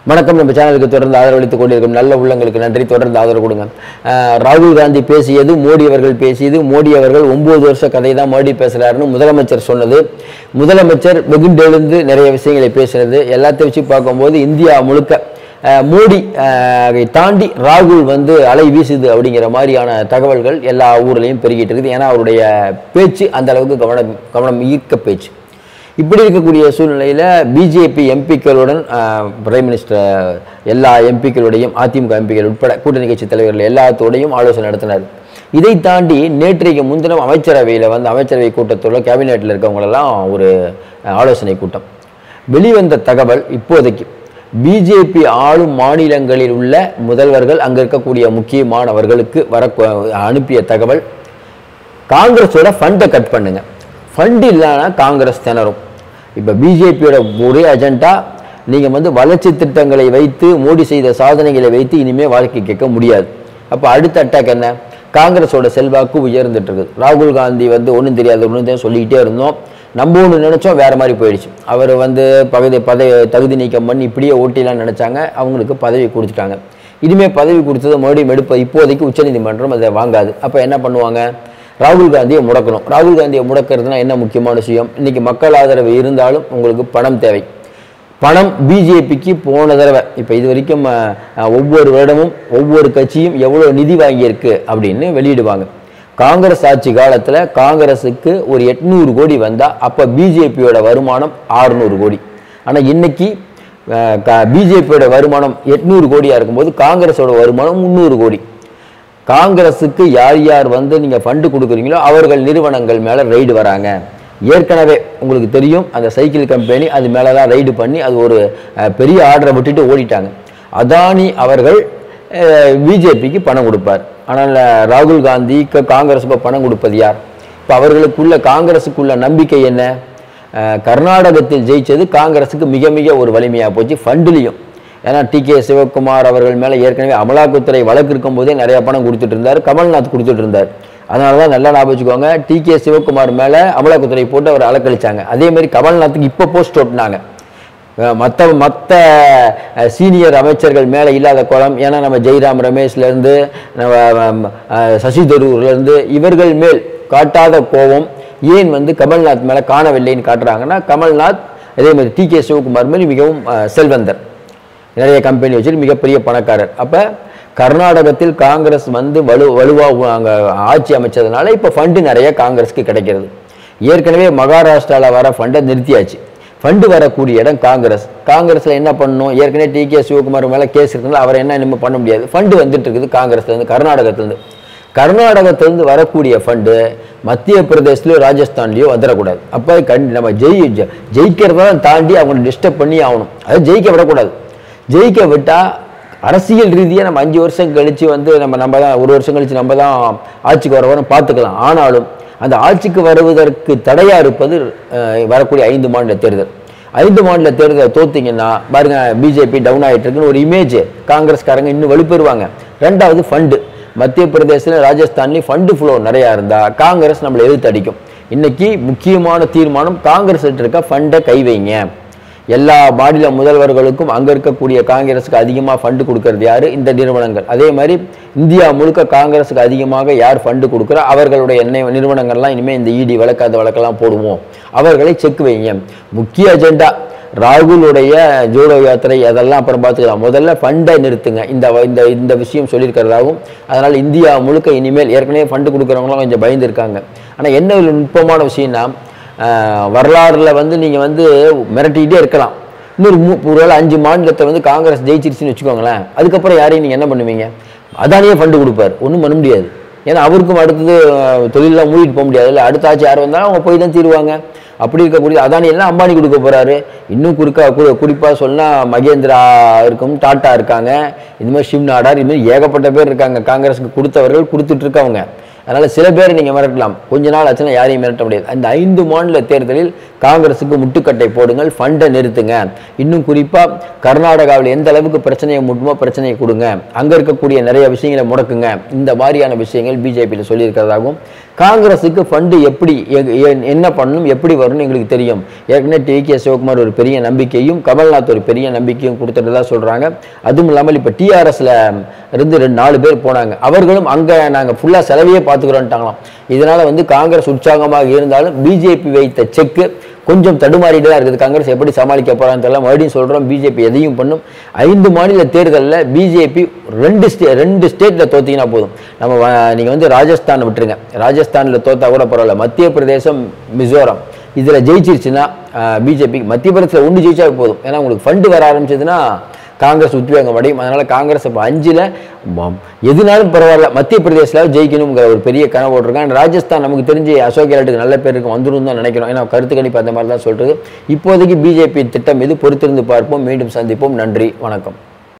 வணக்கம் நம்ம சேனலுக்கு தொடர்ந்து ஆதரவளித்துக் கொண்டிருக்கும் நல்ல உள்ளங்களுக்கு நன்றி தொடர்ந்து ஆதரவு கொடுங்க அஹ், ராகுல் காந்தி பேசியது மோடி அவர்கள் பேசியது மோடி அவர்கள் ஒன்பது வருஷ கதை தான் மோடி பேசுறாருன்னு முதலமைச்சர் சொன்னது முதலமைச்சர் வெகுண்டெழுந்து நிறைய விஷயங்களை பேசுனது எல்லாத்தையும் வச்சு பார்க்கும்போது இந்தியா முழுக்க அஹ், மோடி அஹ், அதை தாண்டி ராகுல் வந்து அலை வீசுது அப்படிங்கிற மாதிரியான தகவல்கள் எல்லா ஊர்லேயும் பெருகிட்டு இருக்குது ஏன்னா அவருடைய பேச்சு அந்த அளவுக்கு கவனம் கவனம் ஈர்க்க பேச்சு இப்படி இருக்கக்கூடிய சூழ்நிலையில் பிஜேபி எம்பிக்களுடன் பிரைம் மினிஸ்டர் எல்லா எம்பிக்களுடையும் அதிமுக எம்பிக்கள் உட்பட கூட்டணி கட்சி தலைவர்கள் எல்லாத்தோடையும் ஆலோசனை நடத்தினார் இதை தாண்டி நேற்றைக்கு முன்தினம் அமைச்சரவையில் வந்து அமைச்சரவை கூட்டத்தோட கேபினெட்டில் இருக்கவங்களெல்லாம் ஒரு அஹ், ஆலோசனை கூட்டம் வெளிவந்த தகவல் இப்போதைக்கு பிஜேபி ஆளும் மாநிலங்களில் உள்ள முதல்வர்கள் அங்கே இருக்கக்கூடிய முக்கியமானவர்களுக்கு வர அனுப்பிய தகவல் காங்கிரஸோட ஃபண்டை கட் பண்ணுங்க ஃபண்ட் இல்லைன்னா காங்கிரஸ் திணறும் இப்போ பிஜேபியோட ஒரே அஜெண்டா நீங்கள் வந்து வளர்ச்சி திட்டங்களை வைத்து மோடி செய்த சாதனைகளை வைத்து இனிமேல் வாழ்க்கை கேட்க முடியாது அப்போ அடுத்த அட்டாக் என்ன காங்கிரஸோட செல்வாக்கு உயர்ந்துட்டு இருக்குது ராகுல் காந்தி வந்து ஒன்றும் தெரியாது ஒன்றும் தெரியாது சொல்லிக்கிட்டே இருந்தோம் நம்ம ஒன்று நினச்சோம் வேற மாதிரி போயிடுச்சு அவர் வந்து பகுதி பதவி தகுதி நீக்கம் பண்ணி இப்படியே ஓட்டிலாம் நினச்சாங்க அவங்களுக்கு பதவி கொடுத்துட்டாங்க இனிமேல் பதவி கொடுத்தது மறுபடியும் எடுப்ப இப்போதைக்கு உச்சநீதிமன்றம் அதை வாங்காது அப்போ என்ன பண்ணுவாங்க ராகுல் காந்தியை முடக்கணும் ராகுல் காந்தியை முடக்கிறதுனா என்ன முக்கியமான விஷயம் இன்னைக்கு மக்கள் ஆதரவு இருந்தாலும் உங்களுக்கு பணம் தேவை பணம் பிஜேபிக்கு போன தடவை இப்போ இது வரைக்கும் அஹ், அஹ், ஒவ்வொரு வருடமும் ஒவ்வொரு கட்சியும் எவ்வளோ நிதி வாங்கியிருக்கு அப்படின்னு வெளியிடுவாங்க காங்கிரஸ் ஆட்சி காலத்தில் காங்கிரஸுக்கு ஒரு எட்நூறு கோடி வந்தால் அப்போ பிஜேபியோட வருமானம் ஆறுநூறு கோடி ஆனால் இன்னைக்கு பிஜேபியோட வருமானம் எட்நூறு கோடியாக இருக்கும்போது காங்கிரஸோட வருமானம் முந்நூறு கோடி காங்கிரஸுக்கு யார் யார் வந்து நீங்கள் ஃபண்டு கொடுக்குறீங்களோ அவர்கள் நிறுவனங்கள் மேலே ரைடு வராங்க ஏற்கனவே உங்களுக்கு தெரியும் அந்த சைக்கிள் கம்பெனி அது மேலே தான் ரைடு பண்ணி அது ஒரு அஹ், பெரிய ஆர்டரை விட்டுட்டு ஓடிட்டாங்க அதானி அவர்கள் பிஜேபிக்கு பணம் கொடுப்பார் ஆனால் அஹ், ராகுல் காந்திக்கு காங்கிரஸுக்கு பணம் கொடுப்பது யார் இப்போ அவர்களுக்குள்ள காங்கிரஸுக்குள்ள நம்பிக்கை என்ன அஹ், கர்நாடகத்தில் ஜெயிச்சது காங்கிரஸுக்கு மிக மிக ஒரு வலிமையாக போச்சு ஃபண்டுலேயும் ஏன்னா டி கே சிவகுமார் அவர்கள் மேலே ஏற்கனவே அமலாக்கத்துறை வழக்கு இருக்கும்போதே நிறைய பணம் கொடுத்துட்டு இருந்தார் கமல்நாத் கொடுத்துட்டு இருந்தார் அதனால தான் நல்லா ஞாபகம் வச்சுக்கோங்க டி கே சிவகுமார் மேலே அமலாக்கத்துறை போட்டு அவர் அலக்கழிச்சாங்க அதே மாதிரி கமல்நாத்துக்கு இப்போ போஸ்ட் ஓட்டினாங்க மற்ற மற்ற சீனியர் அமைச்சர்கள் மேலே இல்லாத குளம் ஏன்னா நம்ம ஜெய்ராம் ரமேஷ்லேருந்து நம்ம அஹ், அஹ், சசி தரூர்லேருந்து இவர்கள் மேல் காட்டாத கோபம் ஏன் வந்து கமல்நாத் மேலே காணவில்லைன்னு காட்டுறாங்கன்னா கமல்நாத் அதே மாதிரி டி கே சிவகுமார் மாதிரி மிகவும் அஹ், செல்வந்தர் நிறைய கம்பெனி வச்சுட்டு மிகப்பெரிய பணக்காரர் அப்போ கர்நாடகத்தில் காங்கிரஸ் வந்து வலு வலுவாக அங்கே ஆட்சி அமைச்சதுனால இப்போ ஃபண்டு நிறைய காங்கிரஸுக்கு கிடைக்கிறது ஏற்கனவே மகாராஷ்டிராவில் வர ஃபண்டை நிறுத்தியாச்சு ஃபண்டு வரக்கூடிய இடம் காங்கிரஸ் காங்கிரஸில் என்ன பண்ணணும் ஏற்கனவே டி கே சிவகுமார் மேலே கேஸ் இருக்குனால அவரை என்ன இன்னும் பண்ண முடியாது ஃபண்டு வந்துட்டு இருக்குது காங்கிரஸ்லேருந்து கர்நாடகத்துலேருந்து கர்நாடகத்திலேருந்து வரக்கூடிய ஃபண்டு மத்திய பிரதேசலையோ ராஜஸ்தான்லையோ வந்துடக்கூடாது அப்போ கண் நம்ம ஜெயி ஜெ- ஜெயிக்கிறத தாண்டி அவங்களை டிஸ்டர்ப் பண்ணி ஆகணும் அதை ஜெயிக்க விடக்கூடாது ஜெயிக்க விட்டால் அரசியல் ரீதியாக நம்ம அஞ்சு வருஷம் கழித்து வந்து நம்ம நம்ம தான் ஒரு வருஷம் கழித்து நம்ம தான் ஆட்சிக்கு வர வரோம் பார்த்துக்கலாம் ஆனாலும் அந்த ஆட்சிக்கு வருவதற்கு தடையாக இருப்பது அஹ், வரக்கூடிய ஐந்து மாநில தேர்தல் ஐந்து மாநில தேர்தலை தோத்தீங்கன்னா பாருங்க பிஜேபி டவுன் ஆகிட்டு இருக்குன்னு ஒரு இமேஜ் காங்கிரஸ்காரங்க இன்னும் வலுப்பெறுவாங்க ரெண்டாவது ஃபண்டு மத்திய பிரதேசத்தில் ராஜஸ்தான்லேயும் ஃபண்டு ஃப்ளோ நிறையா இருந்தால் காங்கிரஸ் நம்மளை எதிர்த்து அடிக்கும் இன்னைக்கு முக்கியமான தீர்மானம் காங்கிரஸ் இருக்க ஃபண்டை கை வைங்க எல்லா மாநில முதல்வர்களுக்கும் அங்கே இருக்கக்கூடிய காங்கிரஸுக்கு அதிகமாக ஃபண்டு கொடுக்கறது யாரு இந்த நிறுவனங்கள் அதே மாதிரி இந்தியா முழுக்க காங்கிரஸுக்கு அதிகமாக யார் ஃபண்டு கொடுக்குறோ அவர்களுடைய எண்ணெய் நிறுவனங்கள்லாம் இனிமேல் இந்த இடி வழக்கு அந்த வழக்கெல்லாம் போடுவோம் அவர்களை செக் வைங்க முக்கிய அஜெண்டா ராகுலுடைய ஜோடோ யாத்திரை அதெல்லாம் அப்புறம் பார்த்துக்கலாம் முதல்ல ஃபண்டை நிறுத்துங்க இந்த வ- இந்த இந்த விஷயம் சொல்லியிருக்கிறதாகவும் அதனால் இந்தியா முழுக்க இனிமேல் ஏற்கனவே ஃபண்டு கொடுக்குறவங்களாம் கொஞ்சம் பயந்து இருக்காங்க ஆனால் என்ன ஒரு நுட்பமான விஷயம்னா ஆஹ், வரலாறுல வந்து நீங்கள் வந்து மிரட்டிக்கிட்டே இருக்கலாம் இன்னொரு மூ ஒருவேளை அஞ்சு மாநிலத்தை வந்து காங்கிரஸ் ஜெயிச்சிருச்சுன்னு வச்சுக்கோங்களேன் அதுக்கப்புறம் யாரையும் நீங்கள் என்ன பண்ணுவீங்க அதானியே ஃபண்டு கொடுப்பார் ஒன்றும் பண்ண முடியாது ஏன்னா அவருக்கும் அடுத்தது அஹ், தொழிலெலாம் மூடிட்டு போக முடியாது இல்லை அடுத்த ஆட்சி யார் வந்தாலும் அவங்க போய் தான் தீருவாங்க அப்படி இருக்கக்கூடிய அதானி எல்லாம் அம்பானி கொடுக்க போறாரு இன்னும் குறுக்கா கு- குறிப்பா சொன்னா மகேந்திரா இருக்கும் டாட்டா இருக்காங்க இது மாதிரி ஷிவ் நாடார் இது மாதிரி ஏகப்பட்ட பேர் இருக்காங்க காங்கிரஸுக்கு கொடுத்தவர்கள் கொடுத்துட்டு இருக்கவங்க அதனால சில பேர் நீங்க மிரட்டலாம் கொஞ்ச நாள் ஆச்சுன்னா யாரையும் மிரட்ட முடியாது அந்த ஐந்து மாநில தேர்தலில் காங்கிரஸுக்கு முட்டுக்கட்டை போடுங்கள் ஃபண்டை நிறுத்துங்க இன்னும் குறிப்பா கர்நாடகாவில் எந்த அளவுக்கு பிரச்சனையை முட்டுமோ பிரச்சனையை கொடுங்க அங்க இருக்கக்கூடிய நிறைய விஷயங்களை முடக்குங்க இந்த மாதிரியான விஷயங்கள் பிஜேபியில் சொல்லியிருக்கிறதாகவும் காங்கிரஸுக்கு ஃபண்டு எப்படி எ- எ- என்ன பண்ணணும் எப்படி வரணும் எங்களுக்கு தெரியும் ஏற்கனவே டி கே சிவகுமார் ஒரு பெரிய நம்பிக்கையும் கமல்நாத் ஒரு பெரிய நம்பிக்கையும் கொடுத்துட்டதா சொல்றாங்க அதுவும் இல்லாமல் இப்போ டிஆர்எஸ்ல இருந்து ரெண்டு நாலு பேர் போனாங்க அவர்களும் அங்க நாங்க ஃபுல்லா செலவையே பார்த்துக்கிறோன்ட்டாங்களாம் இதனால வந்து காங்கிரஸ் உற்சாகமாக இருந்தாலும் பிஜேபி வைத்த செக்கு கொஞ்சம் தடுமாறிட்டு தான் இருக்குது காங்கிரஸ் எப்படி சமாளிக்க போறான்னு தெரியல மறுபடியும் சொல்றோம் பிஜேபி எதையும் பண்ணும் ஐந்து மாநில தேர்தலில் பிஜேபி ரெண்டு ஸ்டே ரெண்டு ஸ்டேட்ல தோத்தீங்கன்னா போதும் நம்ம வ- நீங்க வந்து ராஜஸ்தான் விட்டுருங்க ராஜஸ்தான்ல தோத்தா கூட பரவாயில்ல மத்திய பிரதேசம் மிசோரம் இதுல ஜெயிச்சிருச்சுன்னா பிஜேபி மத்திய பிரதேசத்தில் ஒன்று ஜெயிச்சா போதும் ஏன்னா உங்களுக்கு ஃபண்டு வர ஆரம்பிச்சதுன்னா காங்கிரஸ் உத்வேகம் அடையும் அதனால காங்கிரஸ் இப்போ அஞ்சுல பம், எதுனாலும் பரவாயில்ல மத்திய பிரதேசில் ஜெயிக்கணுங்கிற ஒரு பெரிய கனவு இருக்காங்க ராஜஸ்தான் நமக்கு தெரிஞ்சு அசோக் கெலட்டுக்கு நல்ல பேருக்கு வந்துடும் தான் நினைக்கிறோம் ஏன்னா கருத்து கணிப்பு அந்த மாதிரி தான் சொல்றது இப்போதைக்கு பிஜேபி திட்டம் இது பொறுத்திருந்து பார்ப்போம் மீண்டும் சந்திப்போம் நன்றி வணக்கம்